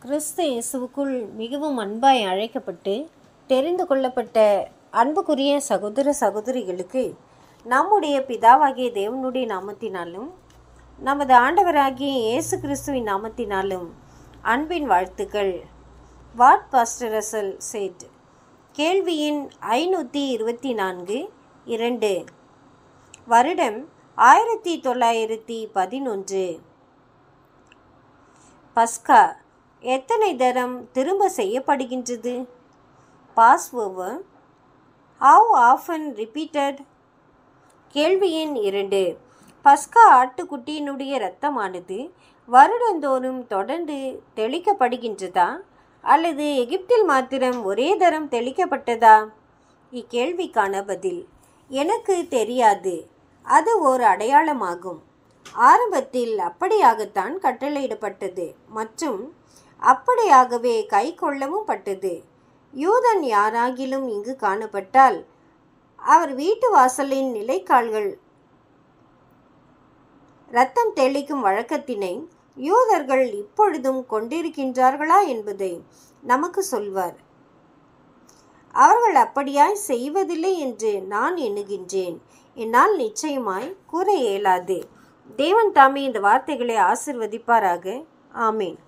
கிறிஸ்து இயேசுவுக்குள் மிகவும் அன்பாய் அழைக்கப்பட்டு தெரிந்து கொள்ளப்பட்ட அன்புக்குரிய சகோதர சகோதரிகளுக்கு நம்முடைய பிதாவாகிய தேவனுடைய நாமத்தினாலும் நமது ஆண்டவராகிய இயேசு கிறிஸ்துவின் நாமத்தினாலும் அன்பின் வாழ்த்துக்கள் வாட் பாஸ்டர் ரசல் சேட் கேள்வியின் ஐநூற்றி இருபத்தி நான்கு இரண்டு வருடம் ஆயிரத்தி தொள்ளாயிரத்தி பதினொன்று பஸ்கா எத்தனை தரம் திரும்ப செய்யப்படுகின்றது pass over how often repeated கேள்வி எண் இரண்டு பஸ்கா ஆட்டுக்குட்டியினுடைய இரத்தமானது வருடந்தோறும் தொடர்ந்து தெளிக்கப்படுகின்றதா அல்லது எகிப்தில் மாத்திரம் ஒரே தரம் தெளிக்கப்பட்டதா இக்கேள்விக்கான பதில் எனக்கு தெரியாது அது ஓர் அடையாளமாகும் ஆரம்பத்தில் அப்படியாகத்தான் கட்டளையிடப்பட்டது மற்றும் அப்படியாகவே கை கொள்ளவும் பட்டது யூதன் யாராகிலும் இங்கு காணப்பட்டால் அவர் வீட்டு வாசலின் நிலைக்கால்கள் இரத்தம் தெளிக்கும் வழக்கத்தினை யூதர்கள் இப்பொழுதும் கொண்டிருக்கின்றார்களா என்பதை நமக்கு சொல்வார் அவர்கள் அப்படியாய் செய்வதில்லை என்று நான் எண்ணுகின்றேன் என்னால் நிச்சயமாய் கூற இயலாது தேவன் தாமே இந்த வார்த்தைகளை ஆசிர்வதிப்பாராக ஆமேன்